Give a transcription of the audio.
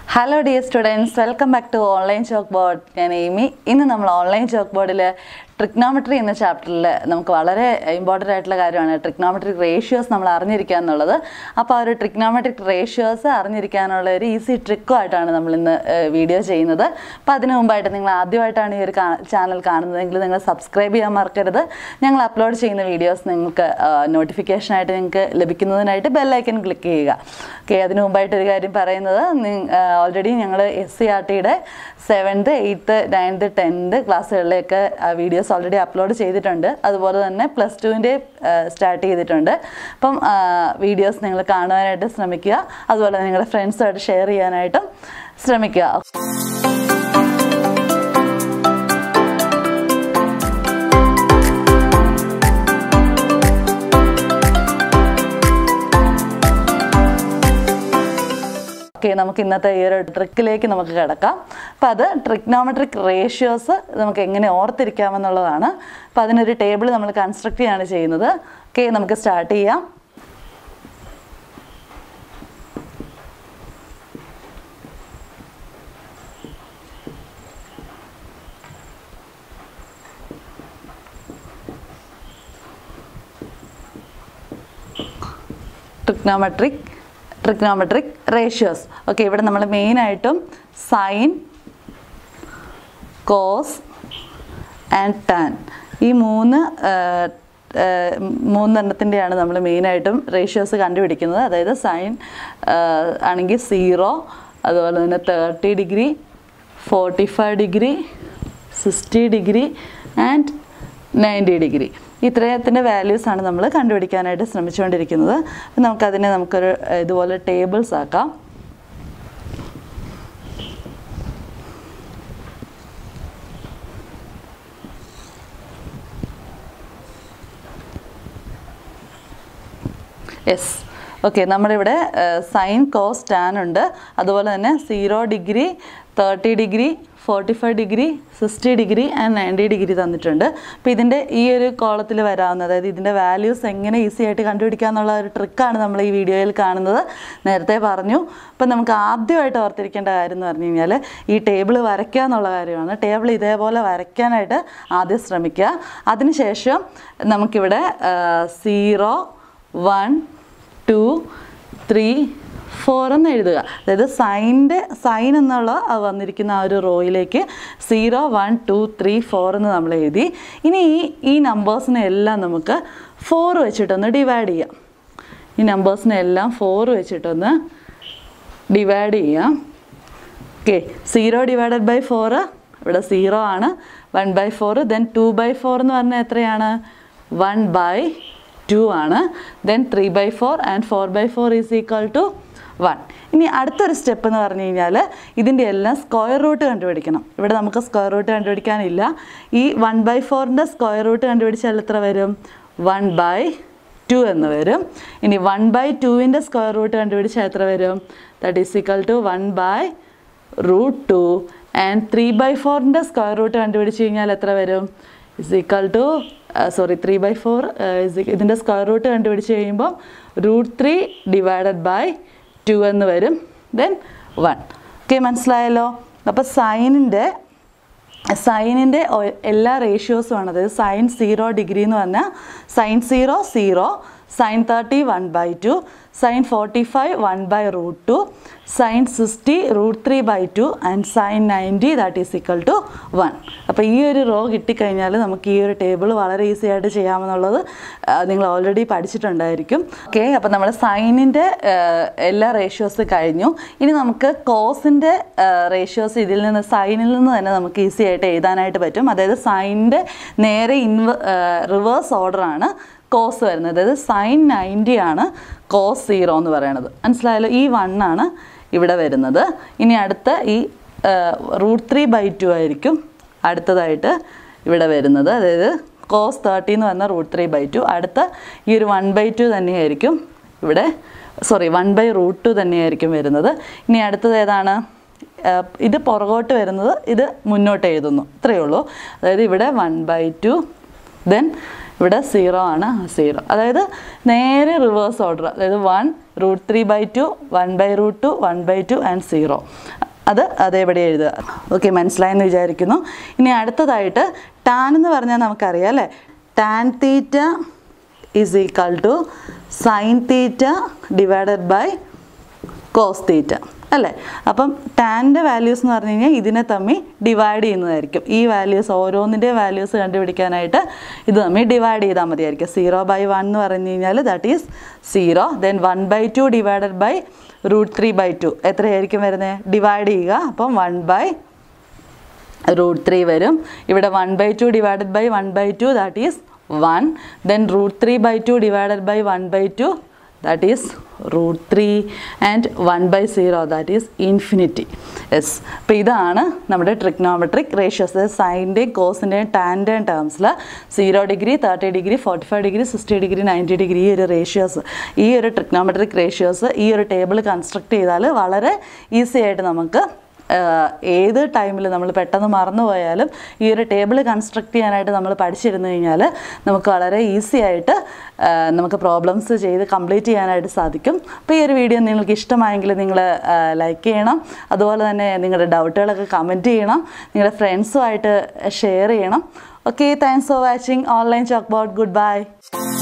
hello dear students welcome back to online chalkboard ഞാൻ എയ്മി ഇന്ന് നമ്മൾ ഓൺലൈൻ ചോക്ക് ബോർഡിൽ ട്രിഗ്നോമെട്രി എന്ന ചാപ്റ്ററിൽ നമുക്ക് വളരെ ഇമ്പോർട്ടൻ്റ് ആയിട്ടുള്ള കാര്യമാണ് ട്രിഗ്നോമെട്രിക് റേഷ്യോസ് നമ്മൾ അറിഞ്ഞിരിക്കുക എന്നുള്ളത് അപ്പോൾ ആ ഒരു ട്രിഗ്നോമെട്രിക് റേഷ്യോസ് അറിഞ്ഞിരിക്കാനുള്ള ഒരു ഈസി ട്രിക്കുമായിട്ടാണ് നമ്മൾ ഇന്ന് വീഡിയോ ചെയ്യുന്നത് അപ്പോൾ അതിനു മുമ്പായിട്ട് നിങ്ങൾ ആദ്യമായിട്ടാണ് ഈ ഒരു ചാനൽ കാണുന്നതെങ്കിൽ നിങ്ങൾ സബ്സ്ക്രൈബ് ചെയ്യാൻ മറക്കരുത് ഞങ്ങൾ അപ്ലോഡ് ചെയ്യുന്ന വീഡിയോസ് നിങ്ങൾക്ക് നോട്ടിഫിക്കേഷനായിട്ട് നിങ്ങൾക്ക് ലഭിക്കുന്നതിനായിട്ട് ബെല്ലൈക്കൻ ക്ലിക്ക് ചെയ്യുക ഓക്കെ അതിനു മുമ്പായിട്ട് ഒരു കാര്യം പറയുന്നത് ഓൾറെഡി ഞങ്ങൾ എസ് സി ആർ ടിയുടെ സെവൻത്ത് എയ്ത്ത് നയൻത്ത് ടെൻത്ത് ക്ലാസ്സുകളിലേക്ക് വീഡിയോസ് ഓൾറെഡി അപ്ലോഡ് ചെയ്തിട്ടുണ്ട് അതുപോലെ തന്നെ പ്ലസ് ടുവിൻ്റെ സ്റ്റാർട്ട് ചെയ്തിട്ടുണ്ട് അപ്പം വീഡിയോസ് നിങ്ങൾ കാണുവാനായിട്ട് ശ്രമിക്കുക അതുപോലെ നിങ്ങളുടെ ഫ്രണ്ട്സുമായിട്ട് ഷെയർ ചെയ്യാനായിട്ടും ശ്രമിക്കുക ഓക്കെ നമുക്ക് ഇന്നത്തെ ഈ ഒരു ട്രിക്കിലേക്ക് നമുക്ക് കിടക്കാം അപ്പം അത് ട്രിഗ്നോമെട്രിക് റേഷ്യോസ് നമുക്ക് എങ്ങനെ ഓർത്തിരിക്കാമെന്നുള്ളതാണ് അപ്പം അതിനൊരു ടേബിൾ നമ്മൾ കൺസ്ട്രക്ട് ചെയ്യാണ് ചെയ്യുന്നത് ഓക്കെ നമുക്ക് സ്റ്റാർട്ട് ചെയ്യാം ട്രിഗ്നോമെട്രിക് ട്രിഗ്നോമെട്രിക് റേഷ്യോസ് ഓക്കെ ഇവിടെ നമ്മൾ മെയിനായിട്ടും സൈൻ കോസ് ആൻഡ് ടാൻ ഈ മൂന്ന് മൂന്നെണ്ണത്തിൻ്റെയാണ് നമ്മൾ മെയിനായിട്ടും റേഷ്യോസ് കണ്ടുപിടിക്കുന്നത് അതായത് സൈൻ ആണെങ്കിൽ സീറോ അതുപോലെ തന്നെ thirty degree forty five degree sixty degree and ninety degree ഇത്രയത്തിൻ്റെ വാല്യൂസാണ് നമ്മൾ കണ്ടുപിടിക്കാനായിട്ട് ശ്രമിച്ചുകൊണ്ടിരിക്കുന്നത് അപ്പം നമുക്കതിനെ നമുക്കൊരു ഇതുപോലെ ടേബിൾസ് ആക്കാം യെസ് ഓക്കെ നമ്മളിവിടെ സൈൻ കോസ് ടാൻ ഉണ്ട് അതുപോലെ തന്നെ zero degree thirty degree forty five degree sixty degree and ninety degree തന്നിട്ടുണ്ട് അപ്പോൾ ഇതിൻ്റെ ഈ ഒരു കോളത്തിൽ വരാവുന്ന അതായത് ഇതിൻ്റെ വാല്യൂസ് എങ്ങനെ ഈസി ആയിട്ട് കണ്ടുപിടിക്കുക എന്നുള്ള ഒരു ട്രിക്കാണ് നമ്മൾ ഈ വീഡിയോയിൽ കാണുന്നത് നേരത്തെ പറഞ്ഞു അപ്പം നമുക്ക് ആദ്യമായിട്ട് ഓർത്തിരിക്കേണ്ട കാര്യം എന്ന് പറഞ്ഞു കഴിഞ്ഞാൽ ഈ ടേബിൾ വരയ്ക്കുക എന്നുള്ള കാര്യമാണ് ടേബിൾ ഇതേപോലെ വരയ്ക്കാനായിട്ട് ആദ്യം ശ്രമിക്കുക അതിനുശേഷം നമുക്കിവിടെ zero one two three four എന്ന് എഴുതുക അതായത് സൈൻ്റെ സൈൻ എന്നുള്ള വന്നിരിക്കുന്ന ആ ഒരു റോയിലേക്ക് zero one two three four എന്ന് നമ്മൾ എഴുതി ഇനി ഈ ഈ നമ്പേഴ്സിനെ എല്ലാം നമുക്ക് ഫോർ വെച്ചിട്ടൊന്ന് ഡിവൈഡ് ചെയ്യാം ഈ നമ്പേഴ്സിനെ എല്ലാം ഫോർ വെച്ചിട്ടൊന്ന് ഡിവൈഡ് ചെയ്യാം okay zero divided by four ഇവിടെ സീറോ ആണ് one by four then two by four എന്ന് പറഞ്ഞാൽ എത്രയാണ് വൺ ബൈ ടു ആണ് then three by four and four by four is equal to one ഇനി അടുത്തൊരു സ്റ്റെപ്പ് എന്ന് പറഞ്ഞു കഴിഞ്ഞാൽ ഇതിൻ്റെ എല്ലാം സ്ക്വയർ റൂട്ട് കണ്ടുപിടിക്കണം ഇവിടെ നമുക്ക് സ്ക്വയർ റൂട്ട് കണ്ടുപിടിക്കാനില്ല ഈ വൺ ബൈ ഫോറിൻ്റെ സ്ക്വയർ റൂട്ട് കണ്ടുപിടിച്ചാൽ എത്ര വരും വൺ ബൈ ടു എന്ന് വരും ഇനി വൺ ബൈ ടുവിൻ്റെ സ്ക്വയർ റൂട്ട് കണ്ടുപിടിച്ചാൽ എത്ര വരും that is equal to one by root two and three by ഫോറിൻ്റെ സ്ക്വയർ റൂട്ട് കണ്ടുപിടിച്ച് കഴിഞ്ഞാൽ എത്ര വരും is equal to sorry three by four ഇതിൻ്റെ സ്ക്വയർ റൂട്ട് കണ്ടുപിടിച്ച് കഴിയുമ്പോൾ root three divided by two എന്ന് വരും ദെൻ വൺ ഓക്കെ മനസ്സിലായല്ലോ അപ്പോൾ സൈനിൻ്റെ സൈനിൻ്റെ എല്ലാ റേഷ്യോസും ആണ് അതായത് സൈൻ സീറോ ഡിഗ്രി എന്ന് പറഞ്ഞാൽ sine zero zero sine thirty one by two sine forty five one by root two sine sixty root three by two and sine ninety that is equal to one അപ്പോൾ ഈ ഒരു raw കിട്ടിക്കഴിഞ്ഞാൽ നമുക്ക് ഈ ഒരു table വളരെ easy ആയിട്ട് ചെയ്യാമെന്നുള്ളത് നിങ്ങൾ ഓൾറെഡി പഠിച്ചിട്ടുണ്ടായിരിക്കും ഓക്കെ അപ്പോൾ നമ്മൾ സൈനിൻ്റെ എല്ലാ റേഷ്യോസ് കഴിഞ്ഞു ഇനി നമുക്ക് കോസിൻ്റെ റേഷ്യോസ് ഇതിൽ നിന്ന് സൈനിൽ നിന്ന് തന്നെ നമുക്ക് ഈസി ആയിട്ട് എഴുതാനായിട്ട് പറ്റും അതായത് സൈനിൻ്റെ നേരെ ഇൻവ റിവേഴ്സ് ഓർഡറാണ് കോസ് വരുന്നത് അതായത് സൈൻ നയൻറ്റി ആണ് കോസ് സീറോ എന്ന് പറയുന്നത് മനസ്സിലായല്ലോ ഈ വൺ ആണ് ഇവിടെ വരുന്നത് ഇനി അടുത്ത ഈ റൂട്ട് ത്രീ ബൈ ടു ആയിരിക്കും അടുത്തതായിട്ട് ഇവിടെ വരുന്നത് അതായത് കോസ് തേർട്ടി എന്ന് പറഞ്ഞ റൂട്ട് ത്രീ ബൈ ടു അടുത്ത ഈ ഒരു വൺ ബൈ ടു തന്നെയായിരിക്കും ഇവിടെ sorry one by root two തന്നെയായിരിക്കും വരുന്നത് ഇനി അടുത്തത് ഏതാണ് ഇത് പുറകോട്ട് വരുന്നത് ഇത് മുന്നോട്ട് എഴുതുന്നു ഇത്രയേ ഉള്ളൂ അതായത് ഇവിടെ വൺ ബൈ ടു ദെൻ ഇവിടെ സീറോ ആണ് സീറോ അതായത് നേരെ റിവേഴ്സ് ഓർഡർ അതായത് one root three by two one by root two one by two and zero അത് അതേപടി എഴുതുക ഓക്കെ മനസ്സിലായെന്ന് വിചാരിക്കുന്നു ഇനി അടുത്തതായിട്ട് ടാൻ എന്ന് പറഞ്ഞാൽ നമുക്കറിയാം അല്ലേ tan theta is equal to sine theta divided by cos theta അല്ലേ അപ്പം ടാൻ്റെ വാല്യൂസ് എന്ന് പറഞ്ഞു കഴിഞ്ഞാൽ ഇതിനെ തമ്മിൽ ഡിവൈഡ് ചെയ്യുന്നതായിരിക്കും ഈ വാല്യൂസ് ഓരോന്നിൻ്റെ വാല്യൂസ് കണ്ടുപിടിക്കാനായിട്ട് ഇത് തമ്മിൽ ഡിവൈഡ് ചെയ്താൽ മതിയായിരിക്കും സീറോ ബൈ വൺ എന്ന് പറഞ്ഞു കഴിഞ്ഞാൽ that is zero then one by two divided by root three by two എത്രയായിരിക്കും വരുന്നത് ഡിവൈഡ് ചെയ്യുക അപ്പം വൺ ബൈ റൂട്ട് ത്രീ വരും ഇവിടെ one by two divided by one by two that is one then root three by two divided by one by two that is root three and one by zero that is infinity yes അപ്പോൾ ഇതാണ് നമ്മുടെ trigonometric ratios സൈൻ്റെയും കോസിൻ്റെയും ടാൻ്റെയും ടേംസിൽ zero degree thirty degree forty five degree sixty degree ninety degree ഈ ഒരു ratios ഈ ഒരു ട്രിഗ്നോമെട്രിക് റേഷ്യോസ് ഈ ഒരു ടേബിൾ കൺസ്ട്രക്ട് ചെയ്താൽ വളരെ ഈസി ആയിട്ട് നമുക്ക് ആഹ് ഏത് ടൈമിൽ നമ്മൾ പെട്ടെന്ന് മറന്നു പോയാലും ഈ ഒരു ടേബിൾ കൺസ്ട്രക്ട് ചെയ്യാനായിട്ട് നമ്മൾ പഠിച്ചിരുന്നു കഴിഞ്ഞാൽ നമുക്ക് വളരെ ഈസി ആയിട്ട് ആഹ് നമുക്ക് പ്രോബ്ലംസ് ചെയ്ത് കംപ്ലീറ്റ് ചെയ്യാനായിട്ട് സാധിക്കും അപ്പോൾ ഈ ഒരു വീഡിയോ നിങ്ങൾക്ക് ഇഷ്ടമായെങ്കിൽ നിങ്ങൾ ലൈക്ക് ചെയ്യണം അതുപോലെ തന്നെ നിങ്ങളുടെ ഡൗട്ടുകളൊക്കെ കമൻറ്റ് ചെയ്യണം നിങ്ങളുടെ ഫ്രണ്ട്സുമായിട്ട് ഷെയർ ചെയ്യണം okay thanks for watching online chalkboard good bye